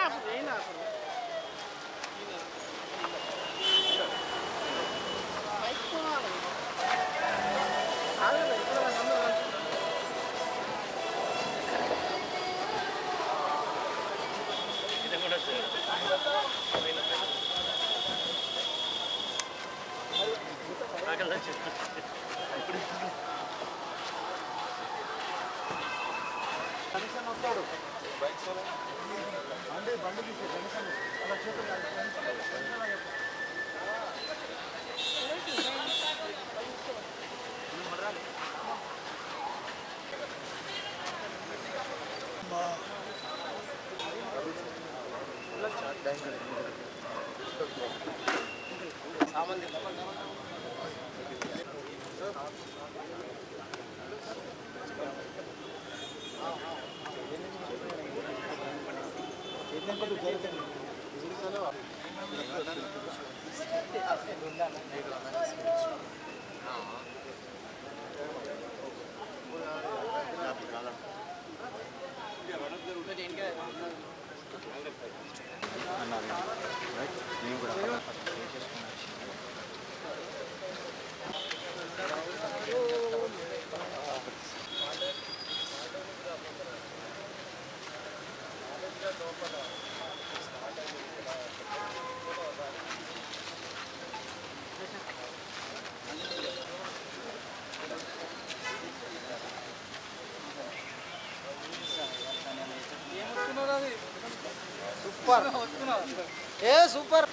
Super ఏ super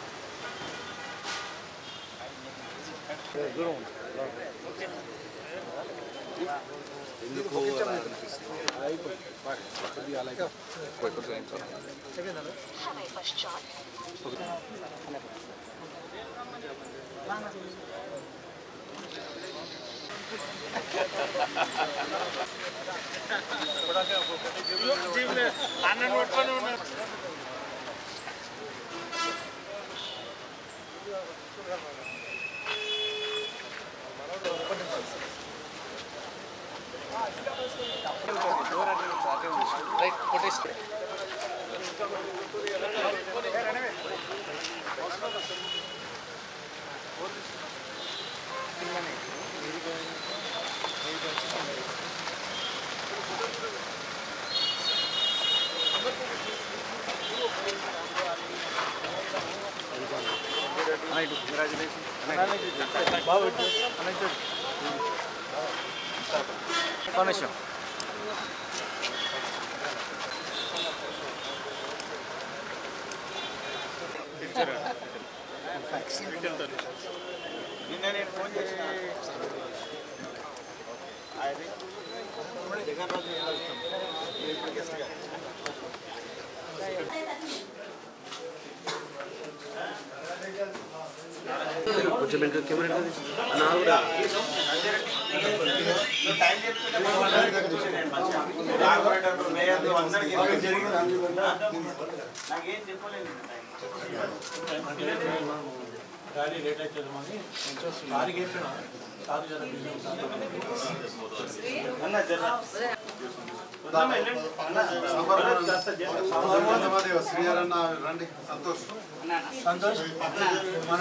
కొంచెం ఇంకా camera నా కూడా గాలి లేట్ అవుతుందని కారుకి ఏంటన్నా కారు జర బిజీ శ్రీహరన్న రండి సంతోష్ సంతోష్ మన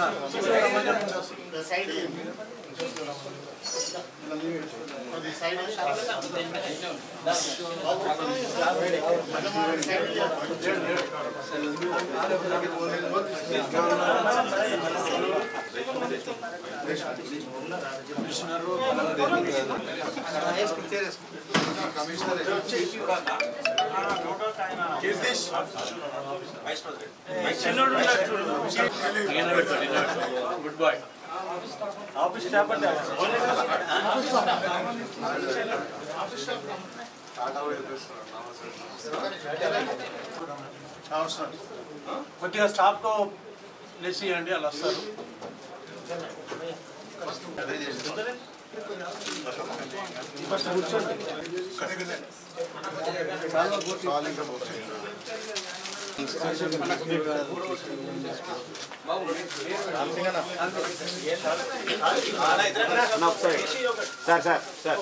గుడ్ బాయ్ ఆఫీస్ స్టాఫ్ అంటే అవసరం కొద్దిగా స్టాఫ్తో లెస్ ఇవ్వండి వాళ్ళు వస్తారు ఫస్ట్ కూర్చోండి చాలు ఇంకా పోతుంది. Sir sir sir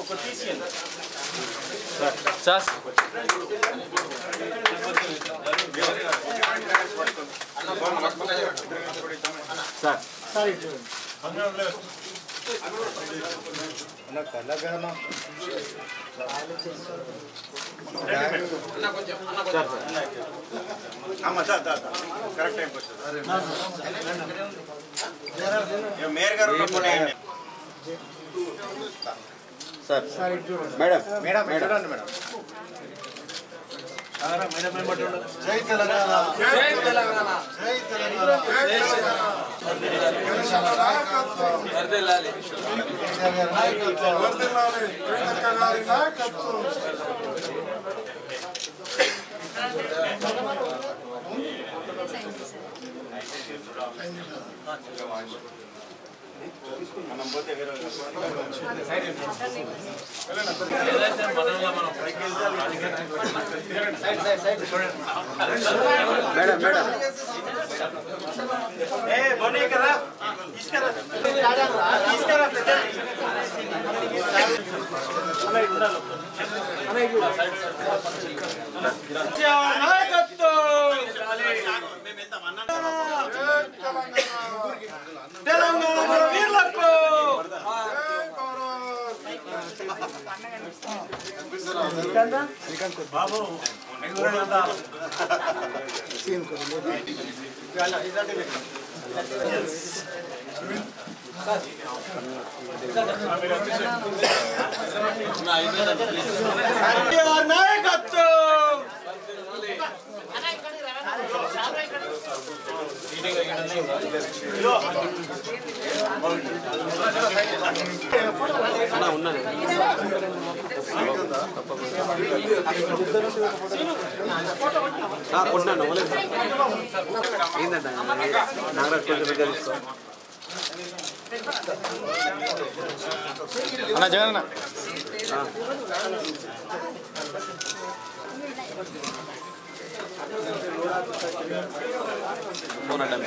sir sir sir sir అమ్మ సార్ సార్ కరెక్ట్ టైంకి వచ్చారు మేయర్ గారు ఉన్నప్పుడు వేయండి. సార్ మేడం మేడం మేడం జై తెలంగాణ జై తెలంగాణ జై తెలంగాణ నాయకత్వం వర్ధిల్లాలి కవితక్క గారి నాయకత్వం మనం పోతే వేరే మేడం మేడం ఏ బొనీ కదా తీసుకురా తీసుకురా తెలంగాణ మన వీరులకు బాబు ఎగురంతా నాయకత్వం అన్నా ఉన్నది కొట్టినాను ఇవ్వలేదు ఏంటంటే నాగరాజ్ కొంచెం దగ్గర తీసుకో అన్న జగన్ అన్న ఫోన్ అడ్డా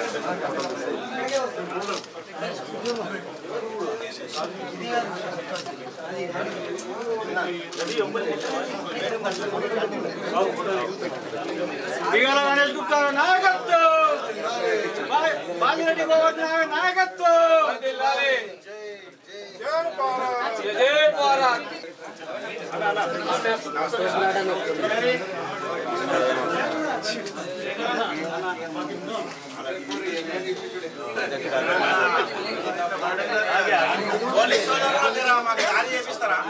బిగాల గణేష్ గుప్తా నాయకత్వం బాజిరెడ్డి గోవర్ధన్ నాయకత్వం పోలీస్ సోదరులు జరా మాకు దారి చేపిస్తారా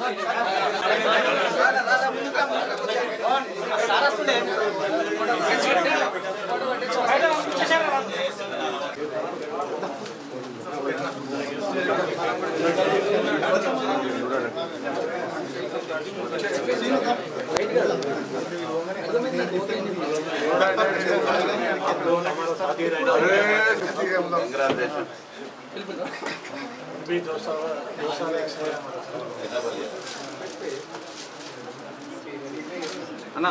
भी दो सौ दो सौ एक सौ అన్నా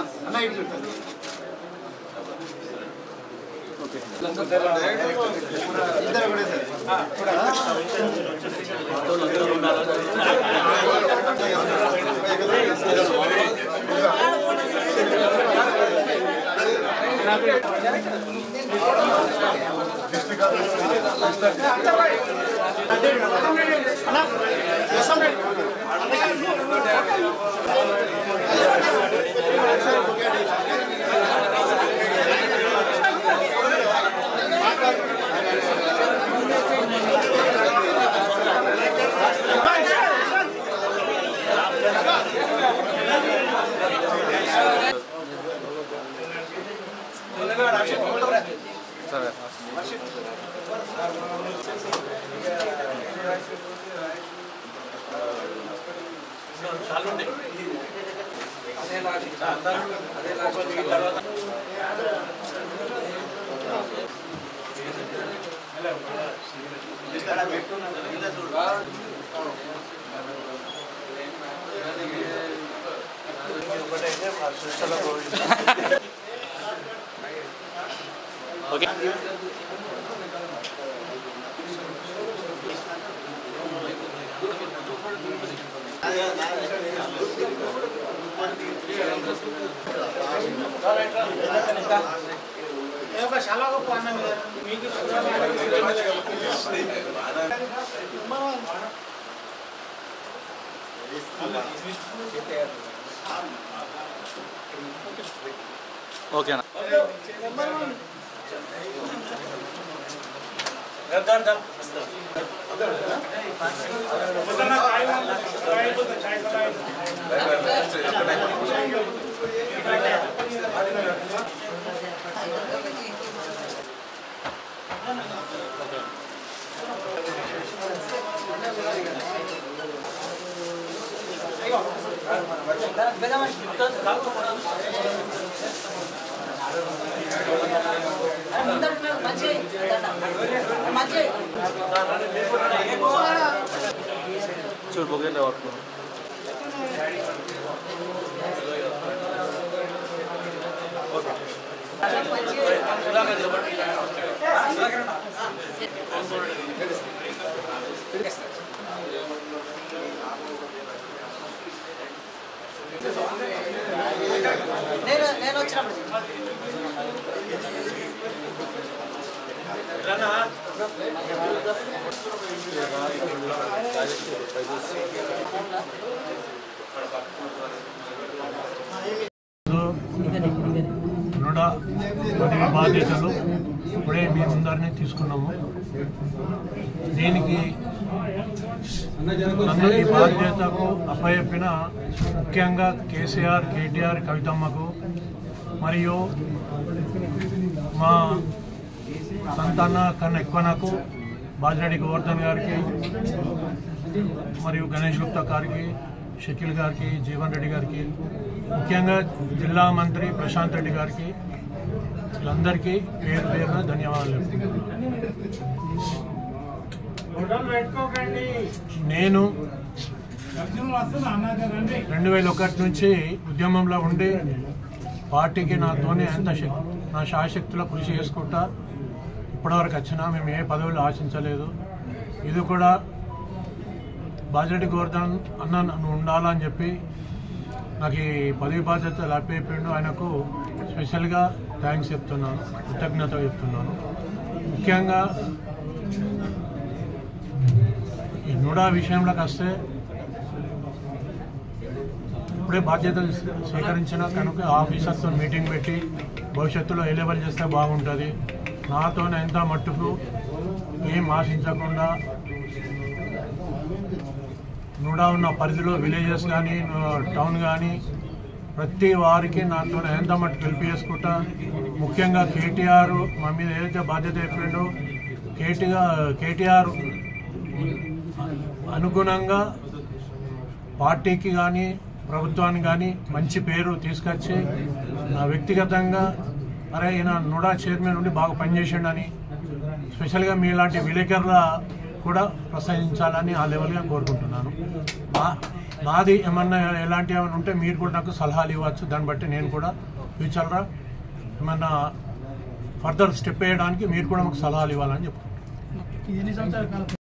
ఓకే చాలా గొప్ప అన్న మీరు మీకు ఓకేనా చూడు బొగ్గే వర్క్ నేను నేను వచ్చినప్పుడు రుణ కొద్దిగా బాధ్యతలు ఇప్పుడే మీ ముందరనే తీసుకున్నాము దీనికి నన్ను ఈ బాధ్యతకు అప్పచెప్పిన ముఖ్యంగా కేసీఆర్ కేటీఆర్ కవితమ్మకు మరియు మా సంతాన కన్నా ఎక్కువ నాకు బాజిరెడ్డి గోవర్ధన్ గారికి మరియు గణేష్ గుప్తా గారికి షకీల్ గారికి జీవన్ రెడ్డి గారికి ముఖ్యంగా జిల్లా మంత్రి ప్రశాంత్ రెడ్డి గారికి వీళ్ళందరికీ పేరు పేరున ధన్యవాదాలు నేను రెండు వేల ఒకటి నుంచి ఉద్యమంలో ఉండి పార్టీకి నాతోనే ఎంత శక్- నా శాశక్తుల కృషి చేసుకుంటా ఇప్పటివరకు వచ్చినా మేము ఏ పదవులు ఆశించలేదు ఇది కూడా బాజిరెడ్డి గోవర్ధన్ అన్న నన్ను ఉండాలని చెప్పి నాకు ఈ పదవి బాధ్యతలు అప్పైపోయిండు ఆయనకు స్పెషల్గా థ్యాంక్స్ చెప్తున్నాను కృతజ్ఞత చెప్తున్నాను ముఖ్యంగా ఈ నుడా విషయంలోకి వస్తే ఇప్పుడే బాధ్యతలు స్వీకరించిన కనుక ఆఫీసర్తో మీటింగ్ పెట్టి భవిష్యత్తులో ఏ లెవెల్ చేస్తే బాగుంటుంది నాతోనే ఎంత మట్టుకు ఏం ఆశించకుండా నూడా ఉన్న పరిధిలో విలేజెస్ కానీ టౌన్ కానీ ప్రతి వారికి నాతో ఎంత మట్టు హెల్ప్ చేసుకుంటా ముఖ్యంగా కేటీఆర్ మా మీద ఏదైతే బాధ్యత అయిపోయిండో కేటీఆర్ కేటీఆర్ అనుగుణంగా పార్టీకి కానీ ప్రభుత్వానికి కానీ మంచి పేరు తీసుకొచ్చి నా వ్యక్తిగతంగా అరే ఈయన నుడా చైర్మన్ ఉండి బాగా పనిచేసిండని స్పెషల్గా మీలాంటి విలేకరుల కూడా ప్రోత్సహించాలని ఆ లెవెల్గా కోరుకుంటున్నాను నా నాది ఏమన్నా ఎలాంటి ఏమైనా ఉంటే మీరు కూడా నాకు సలహాలు ఇవ్వచ్చు దాన్ని బట్టి నేను కూడా ఫ్యూచర్లో ఏమన్నా ఫర్దర్ స్టెప్ వేయడానికి మీరు కూడా మాకు సలహాలు ఇవ్వాలని చెప్తున్నాను